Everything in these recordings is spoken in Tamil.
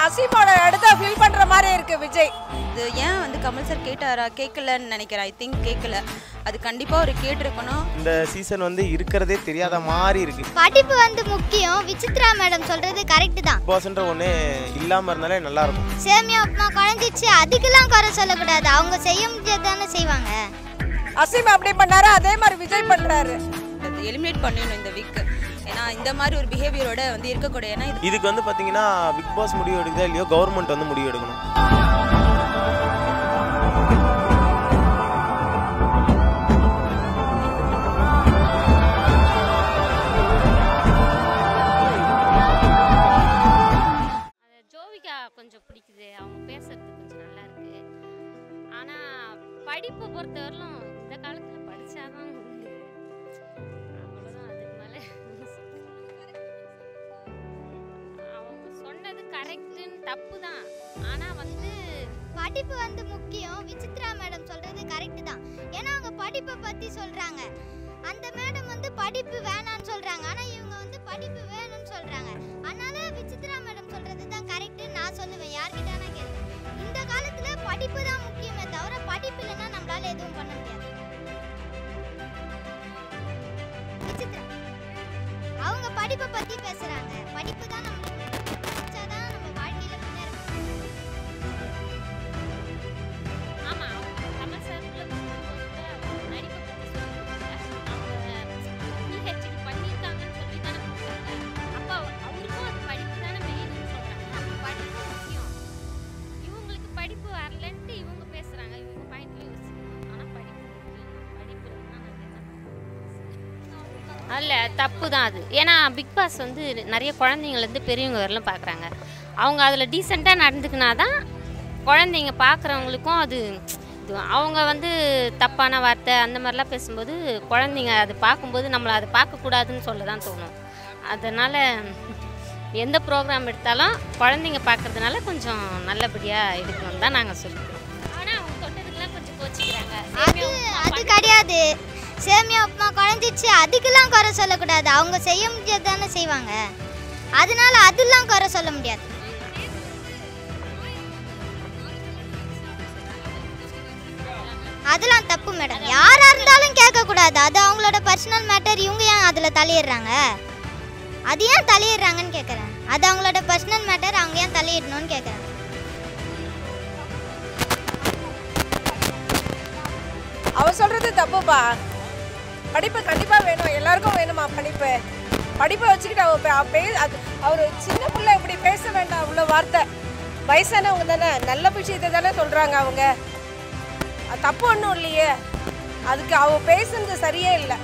அசீமோட இடத்த ஃபீல் பண்ற மாதிரி இருக்கு விஜய் இது ஏன் வந்து கமல் சார் கேட்டாரா கேட்கலன்னு நினைக்கிறேன் ஐ திங்க் கேட்கல அது கண்டிப்பாக ஒரு கேட்டிருக்கணும் இந்த சீசன் வந்து இருக்கிறதே தெரியாத மாதிரி இருக்கு படிப்பு வந்து முக்கியம் விசித்ரா மேடம் சொல்றது கரெக்ட் தான் பாஸ்ன்ற ஒன்று இல்லாமல் இருந்தாலே நல்லா இருக்கும் சேமியா உப்புமா குழஞ்சிச்சு அதுக்கெல்லாம் குறை சொல்லக்கூடாது அவங்க செய்ய முடியாது தானே செய்வாங்க அசீம் அப்படி பண்ணாரு அதே மாதிரி விஜய் பண்றாரு அது எலிமினேட் பண்ணிடணும் இந்த வீக் ஏன்னா இந்த மாதிரி ஒரு பிஹேவியரோட வந்து இருக்கக்கூடிய ஏன்னா இது இதுக்கு வந்து பார்த்தீங்கன்னா பிக் பாஸ் முடிவு எடுக்குதா இல்லையோ கவர்மெண்ட் வந்து முடிவு எடுக்கணும் அது ஜோவிகா கொஞ்சம் பிடிக்குது அவங்க பேசுறது கொஞ்சம் நல்லா இருக்கு ஆனா படிப்பை பொறுத்தவரையிலும் இந்த காலத்துல படிச்சாதான் உண்டு அவ்வளவுதான் அதுக்கு மேல அவங்க சொன்னது கரெக்டுன்னு தப்பு தான் ஆனா வந்து படிப்பு வந்து முக்கியம் விசித்ரா மேடம் சொல்றது கரெக்ட் தான் ஏன்னா அவங்க படிப்பை பத்தி சொல்றாங்க அந்த மேடம் வந்து படிப்பு வேணாம்னு சொல்றாங்க ஆனா இவங்க வந்து படிப்பு வேணும்னு சொல்றாங்க அதனால விசித்ரா மேடம் சொல்றது தான் கரெக்ட் நான் சொல்லுவேன் யார்கிட்ட நான் கேட்பேன் இந்த காலத்துல படிப்பு தான் முக்கியமே தவிர படிப்பு இல்லைன்னா நம்மளால எதுவும் பண்ண முடியாது விசித்ரா அவங்க படிப்பை பத்தி பேசுறாங்க படிப்பு தான் நம்மளுக்கு முக்கியம். படிச்சாதான் நம்ம வாழ்க்கையில முன்னேற முடியும். ஆமா அவங்க கமல் சார் உள்ள வரும்போது கூட அவங்க நடிப்பை பத்தி சொல்லியிருக்காங்க அவங்க பிஹெச்டி பண்ணியிருக்காங்கன்னு சொல்லி தானே கொடுத்தாங்க அப்போ அவருக்கும் அது படிப்பு தானே மெயின்னு சொல்றாங்க அப்போ படிப்பு முக்கியம் இவங்களுக்கு படிப்பு வரலன்ட்டு இவங்க பேசுறாங்க இவங்க பாயிண்ட்ல யோசிக்கணும் ஆனா படிப்பு முக்கியம் படிப்பு இல்லைன்னா நம்ம என்ன அல்ல தப்பு தான் அது ஏன்னா பிக் பாஸ் வந்து நிறைய குழந்தைங்கள்லேருந்து பெரியவங்க வரலாம் பார்க்குறாங்க அவங்க அதில் டீசெண்டாக நடந்துக்கினா தான் குழந்தைங்க பார்க்குறவங்களுக்கும் அது இது அவங்க வந்து தப்பான வார்த்தை அந்த மாதிரிலாம் பேசும்போது குழந்தைங்க அது பார்க்கும்போது நம்மளை அதை பார்க்கக்கூடாதுன்னு சொல்ல தான் தோணும் அதனால் எந்த ப்ரோக்ராம் எடுத்தாலும் குழந்தைங்க பார்க்கறதுனால கொஞ்சம் நல்லபடியாக எடுக்கணும்னு தான் நாங்கள் சொல்லிக்கிறோம் ஆனால் அவங்க தொட்டதுக்கெல்லாம் கொஞ்சம் கோச்சிக்கிறாங்க அது அது கிடையாது சேமியா உப்புமா குழஞ்சிச்சு அதுக்கெல்லாம் குறை சொல்லக்கூடாது அவங்க செய்ய முடியாது தானே செய்வாங்க அதனால அதெல்லாம் குறை சொல்ல முடியாது அதெல்லாம் தப்பு மேடம் யாரா இருந்தாலும் கேட்கக்கூடாது அது அவங்களோட பர்சனல் மேட்டர் இவங்க ஏன் அதில் தலையிடுறாங்க அது ஏன் தலையிடுறாங்கன்னு கேட்குறேன் அது அவங்களோட பர்சனல் மேட்டர் அவங்க ஏன் தலையிடணும்னு கேட்குறேன் அவ சொல்றது தப்புப்பா படிப்பு கண்டிப்பா வேணும் எல்லாருக்கும் வேணுமா படிப்பு படிப்பை வச்சுக்கிட்டு அவ பே- அவ பே அது அவர் சின்ன பிள்ளை இப்படி பேச வேண்டாம் அவ்வளோ வார்த்தை வயசானவங்க தானே நல்ல விஷயத்தை தானே சொல்றாங்க அவங்க அது தப்பு ஒன்றும் இல்லையே அதுக்கு அவ பேசுனது சரியே இல்லை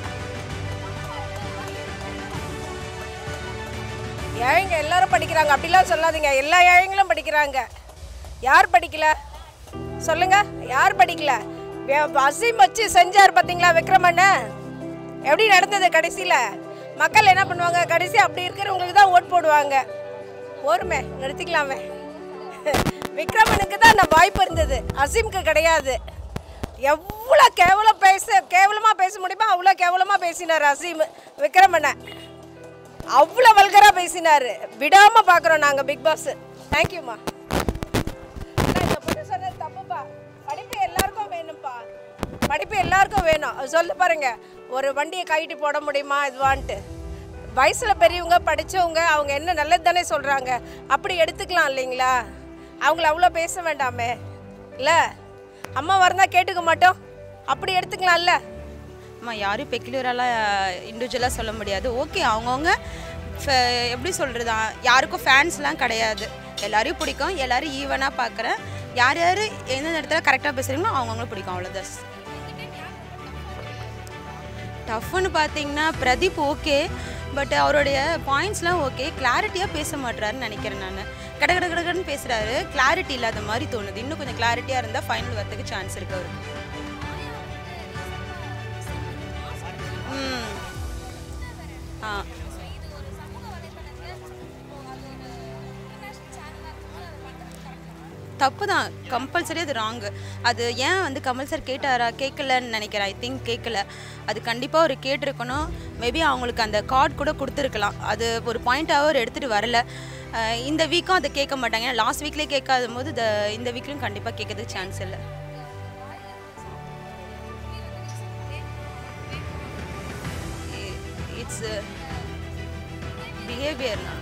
ஏழைங்க எல்லாரும் படிக்கிறாங்க அப்படிலாம் சொல்லாதீங்க எல்லா ஏழைங்களும் படிக்கிறாங்க யார் படிக்கல சொல்லுங்க யார் படிக்கல வே- அசீம் வச்சு செஞ்சார் பார்த்தீங்களா விக்ரமண்ண எப்படி நடந்தது கடைசியில் மக்கள் என்ன பண்ணுவாங்க கடைசி அப்படி இருக்கிறவங்களுக்கு தான் ஓட் போடுவாங்க போருமே நிறுத்திக்கலாமே விக்ரமனுக்கு தான் அந்த வாய்ப்பு இருந்தது அசீம்க்கு கிடையாது எவ்வளோ கேவலம் பேச கேவலமாக பேச முடியுமோ அவ்வளோ கேவலமாக பேசினார் அசீம் விக்ரமனை அவ்வளோ வல்கராக பேசினார் விடாமல் பார்க்குறோம் நாங்கள் பிக் பாஸ் தேங்க்யூம்மா இந்த பொண்ணு சொன்னது தப்புப்பா படிப்பு எல்லாருக்கும் வேணும்ப்பா படிப்பு எல்லாருக்கும் வேணும் அது சொல்லு பாருங்க ஒரு வண்டியை கைட்டு போட முடியுமா இதுவான்ட்டு வயசில் பெரியவங்க படித்தவங்க அவங்க என்ன நல்லது தானே சொல்கிறாங்க அப்படி எடுத்துக்கலாம் இல்லைங்களா அவங்கள அவ்வளோ பேச வேண்டாமே இல்லை அம்மா வரந்தா கேட்டுக்க மாட்டோம் அப்படி எடுத்துக்கலாம்ல நம்ம யாரும் பெக்குலராலாம் இண்டிவிஜுவலாக சொல்ல முடியாது ஓகே அவங்கவுங்க எப்படி சொல்கிறது யாருக்கும் ஃபேன்ஸ்லாம் கிடையாது எல்லாரையும் பிடிக்கும் எல்லாரும் ஈவனாக பார்க்குறேன் யார் யார் எந்தெந்த இடத்துல கரெக்டாக பேசுகிறீங்களோ அவங்கவுங்களும் பிடிக்கும் அவ்வளோதான் டஃப்னு பார்த்தீங்கன்னா பிரதீப் ஓகே பட் அவருடைய பாயிண்ட்ஸ்லாம் ஓகே கிளாரிட்டியாக பேச மாட்றாருன்னு நினைக்கிறேன் நான் கட கட கடன்னு பேசுகிறாரு கிளாரிட்டி இல்லாத மாதிரி தோணுது இன்னும் கொஞ்சம் கிளாரிட்டியாக இருந்தால் ஃபைனல் வரதுக்கு சான்ஸ் இருக்கு அவருக்கு ம் ஆ தப்பு தான் கம்பல்சரி அது ராங்கு அது ஏன் வந்து கமல் சார் கேட்டாரா கேட்கலன்னு நினைக்கிறேன் ஐ திங்க் கேட்கல அது கண்டிப்பாக ஒரு கேட்டிருக்கணும் மேபி அவங்களுக்கு அந்த கார்டு கூட கொடுத்துருக்கலாம் அது ஒரு பாயிண்ட்டாக அவர் எடுத்துகிட்டு வரல அஹ் இந்த வீக்கும் அதை கேட்க மாட்டாங்க ஏன்னா லாஸ்ட் வீக்லேயே கேட்காத போது இந்த இந்த வீக்லையும் கண்டிப்பாக கேட்கறதுக்கு சான்ஸ் இல்லை இட்ஸ் பிஹேவியர்னா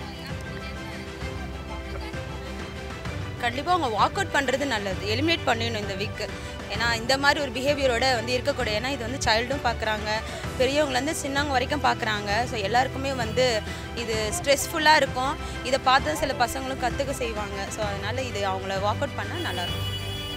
கண்டிப்பாக அவங்க வாக் அவுட் பண்ணுறது நல்லது எலிமினேட் பண்ணிடணும் இந்த வீக்கு ஏன்னா இந்த மாதிரி ஒரு பிஹேவியரோட வந்து இருக்கக்கூடாது ஏன்னா இது வந்து சைல்டும் பார்க்குறாங்க பெரியவங்கலேருந்து சின்னவங்க வரைக்கும் பார்க்குறாங்க ஸோ எல்லாருக்குமே வந்து இது ஸ்ட்ரெஸ்ஃபுல்லாக இருக்கும் இதை பார்த்து சில பசங்களும் கற்றுக்க செய்வாங்க ஸோ அதனால் இது அவங்கள வாக் அவுட் பண்ணால் நல்லாயிருக்கும்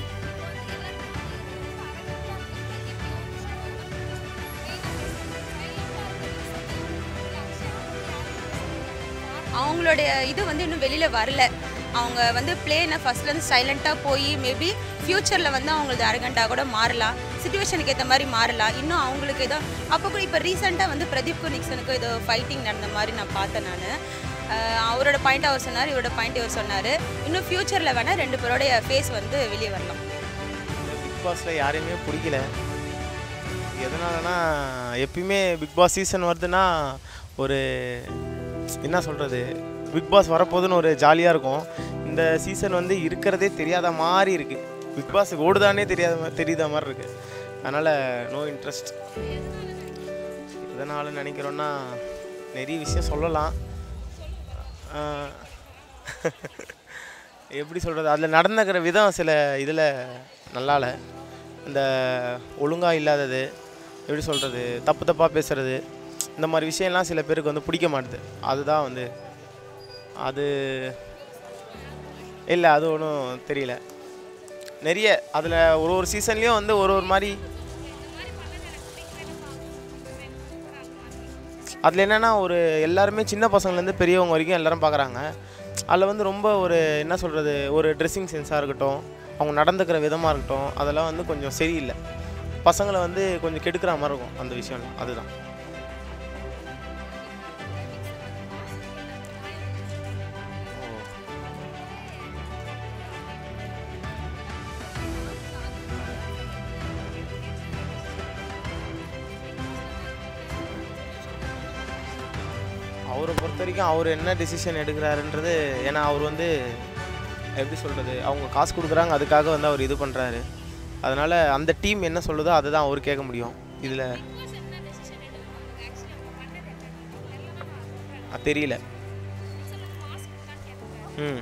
அவங்களுடைய இது வந்து இன்னும் வெளியில் வரல அவங்க வந்து பிளேனை ஃபஸ்ட்லேருந்து சைலண்ட்டாக போய் மேபி ஃப்யூச்சரில் வந்து அவங்களது அரகண்ட்டாக கூட மாறலாம் சுச்சுவேஷனுக்கு ஏற்ற மாதிரி மாறலாம் இன்னும் அவங்களுக்கு ஏதோ அப்போ கூட இப்போ ரீசெண்டாக வந்து பிரதீப்க்கும் நிக்சனுக்கும் ஏதோ ஃபைட்டிங் நடந்த மாதிரி நான் பார்த்தேன் நான் அவரோட பாயிண்ட் அவர் சொன்னார் இவரோட பாயிண்ட் இவர் சொன்னார் இன்னும் ஃப்யூச்சரில் வேணால் ரெண்டு பேரோடைய ஃபேஸ் வந்து வெளியே வரலாம் பிக் பாஸில் யாரையுமே பிடிக்கல எதனாலனா எப்பயுமே பிக் பாஸ் சீசன் வருதுன்னா ஒரு என்ன சொல்கிறது பிக் பாஸ் வரப்போகுதுன்னு ஒரு ஜாலியாக இருக்கும் இந்த சீசன் வந்து இருக்கிறதே தெரியாத மாதிரி இருக்குது பிக் பாஸ் ஓடுதானே தெரியாத மாதிரி தெரியாத மாதிரி இருக்குது அதனால் நோ இன்ட்ரெஸ்ட் எதனால் நினைக்கிறோன்னா நிறைய விஷயம் சொல்லலாம் ஆஹ் எப்படி சொல்கிறது அதில் நடந்துக்கிற விதம் சில இதில் நல்லால இந்த ஒழுங்காக இல்லாதது எப்படி சொல்கிறது தப்பு தப்பாக பேசுகிறது இந்த மாதிரி விஷயம்லாம் சில பேருக்கு வந்து பிடிக்க மாட்டுது அதுதான் வந்து அது இல்லை அது ஒன்றும் தெரியல நிறைய அதில் ஒரு ஒரு சீசன்லேயும் வந்து ஒரு ஒரு மாதிரி அதில் என்னென்னா ஒரு எல்லாருமே சின்ன பசங்கள்லேருந்து பெரியவங்க வரைக்கும் எல்லாரும் பார்க்குறாங்க அதில் வந்து ரொம்ப ஒரு என்ன சொல்கிறது ஒரு ட்ரெஸ்ஸிங் சென்ஸாக இருக்கட்டும் அவங்க நடந்துக்கிற விதமாக இருக்கட்டும் அதெல்லாம் வந்து கொஞ்சம் சரியில்லை பசங்களை வந்து கொஞ்சம் கெடுக்கிற மாதிரி இருக்கும் அந்த விஷயம் அதுதான் அவரை பொறுத்த வரைக்கும் அவர் என்ன டிசிஷன் எடுக்கிறாருன்றது ஏன்னா அவர் வந்து எப்படி சொல்கிறது அவங்க காசு கொடுக்குறாங்க அதுக்காக வந்து அவர் இது பண்ணுறாரு அதனால் அந்த டீம் என்ன சொல்லுதோ அதை தான் அவர் கேட்க முடியும் இதில் தெரியல ம்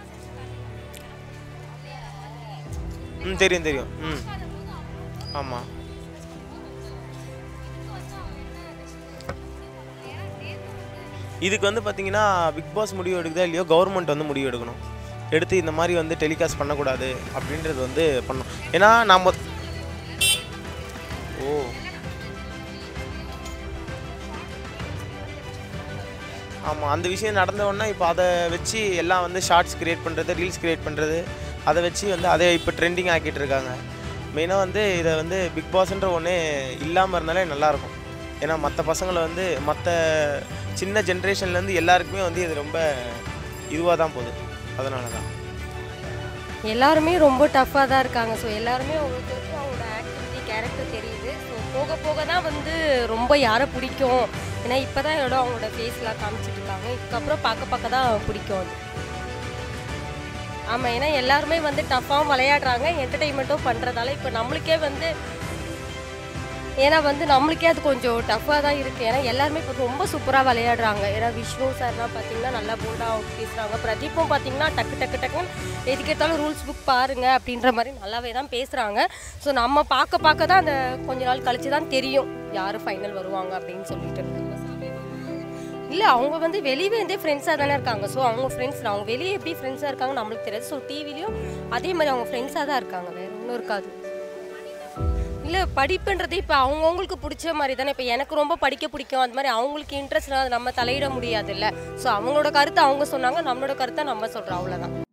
ம் தெரியும் தெரியும் ம் ஆமாம் இதுக்கு வந்து பார்த்தீங்கன்னா பிக் பாஸ் முடிவு எடுக்குதா இல்லையோ கவர்மெண்ட் வந்து முடிவு எடுக்கணும் எடுத்து இந்த மாதிரி வந்து டெலிகாஸ்ட் பண்ணக்கூடாது அப்படின்றது வந்து பண்ணணும் ஏன்னா நம்ம ஓ ஆமாம் அந்த விஷயம் நடந்த உடனே இப்போ அதை வச்சு எல்லாம் வந்து ஷார்ட்ஸ் கிரியேட் பண்ணுறது ரீல்ஸ் கிரியேட் பண்ணுறது அதை வச்சு வந்து அதை இப்போ ட்ரெண்டிங் ஆக்கிட்டு இருக்காங்க மெயினாக வந்து இதை வந்து பிக் பாஸ்ன்ற ஒன்றே இல்லாமல் இருந்தாலே நல்லாயிருக்கும் ஏன்னா மற்ற பசங்களை வந்து மற்ற சின்ன ஜென்ரேஷன்லேருந்து எல்லாருக்குமே வந்து இது ரொம்ப இதுவாக தான் போகுது அதனால தான் எல்லாருமே ரொம்ப டஃப்பாக தான் இருக்காங்க ஸோ எல்லாருமே அவங்களுக்கு வந்து அவங்களோட ஆக்டிவிட்டி கேரக்டர் தெரியுது ஸோ போக போக தான் வந்து ரொம்ப யாரை பிடிக்கும் ஏன்னா இப்போ தான் இடம் அவங்களோட ஃபேஸ்லாம் காமிச்சிட்டு இருக்காங்க இதுக்கப்புறம் பார்க்க பார்க்க தான் பிடிக்கும் அது ஆமாம் ஏன்னா எல்லாருமே வந்து டஃப்பாகவும் விளையாடுறாங்க என்டர்டெயின்மெண்ட்டும் பண்ணுறதால இப்போ நம்மளுக்கே வந்து ஏன்னா வந்து நம்மளுக்கே அது கொஞ்சம் டஃப்பாக தான் இருக்குது ஏன்னா எல்லாருமே இப்போ ரொம்ப சூப்பராக விளையாடுறாங்க ஏன்னா விஷ்ணு சார்லாம் பார்த்தீங்கன்னா நல்லா போல்டாக பேசுகிறாங்க பிரதீப்பும் பார்த்தீங்கன்னா டக்கு டக்கு டக்குன்னு எதுக்கேற்றாலும் ரூல்ஸ் புக் பாருங்க அப்படின்ற மாதிரி நல்லாவே தான் பேசுகிறாங்க ஸோ நம்ம பார்க்க பார்க்க தான் அந்த கொஞ்ச நாள் கழிச்சு தான் தெரியும் யார் ஃபைனல் வருவாங்க அப்படின்னு சொல்லிட்டு இல்லை அவங்க வந்து வெளியே இருந்தே ஃப்ரெண்ட்ஸாக தானே இருக்காங்க ஸோ அவங்க ஃப்ரெண்ட்ஸ் அவங்க வெளியே எப்படி ஃப்ரெண்ட்ஸாக இருக்காங்க நம்மளுக்கு தெரியாது ஸோ டிவிலையும் அதே மாதிரி அவங்க ஃப்ரெண்ட்ஸாக தான் இருக்காங்க வேறு ஒன்றும் இருக்காது இல்லை படிப்புன்றது இப்போ அவங்கவுங்களுக்கு பிடிச்ச மாதிரி தானே இப்போ எனக்கு ரொம்ப படிக்க பிடிக்கும் அது மாதிரி அவங்களுக்கு இன்ட்ரெஸ்ட் அது நம்ம தலையிட முடியாதுல்ல ஸோ அவங்களோட கருத்தை அவங்க சொன்னாங்க நம்மளோட கருத்தை நம்ம சொல்கிறோம் அவ்வளோதான்